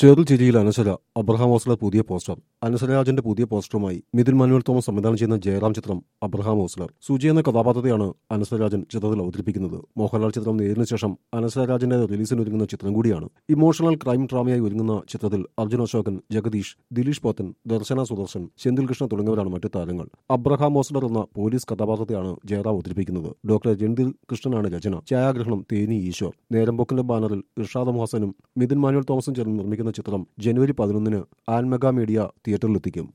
ചെറു ചിരിയിൽ അനശ്വര അബ്രഹാം ഓസ്ലർ പുതിയ പോസ്റ്റർ അനശ്വരരാജന്റെ പുതിയ പോസ്റ്ററുമായി മിഥുൻ മാനുവൽ തോമസ് സംവിധാനം ചെയ്യുന്ന ജയറാം ചിത്രം അബ്രഹാം ഓസ്ലർ സുജി എന്ന കഥാപാത്രത്തെയാണ് അനശ്വരരാജൻ ചിത്രത്തിൽ അവതരിപ്പിക്കുന്നത് മോഹൻലാൽ ചിത്രം നേരിന് ശേഷം അനശ്വരരാജന്റെ റിലീസിന് ഒരുങ്ങുന്ന ചിത്രം കൂടിയാണ് ഇമോഷണൽ ക്രൈം ഡ്രാമയായി ഒരുങ്ങുന്ന ചിത്രത്തിൽ അർജുൻ അശോകൻ ജഗദീഷ് ദിലീഷ് പോത്തൻ ദർശന സുദർശൻ സെന്തിൽ കൃഷ്ണ തുടങ്ങിയവരാണ് മറ്റു താരങ്ങൾ അബ്രഹാം ഓസ്ലർ എന്ന പോലീസ് കഥാപാത്രത്തെയാണ് ജയറാം അവതരിപ്പിക്കുന്നത് ഡോക്ടർ രൺദീർ കൃഷ്ണനാണ് രചന ഛായാഗ്രഹണം തേനി ഈശ്വർ നേരമ്പോക്കിന്റെ ബാനറിൽ ഇർഷാദ് മോഹസനും മിഥുൻ മാനുവൽ തോമസും ചേർന്ന് നിർമ്മിക്കുന്ന ചിത്രം ജനുവരി പതിനൊന്നിന് ആൻമെഗ മീഡിയ തിയേറ്ററിലെത്തിക്കും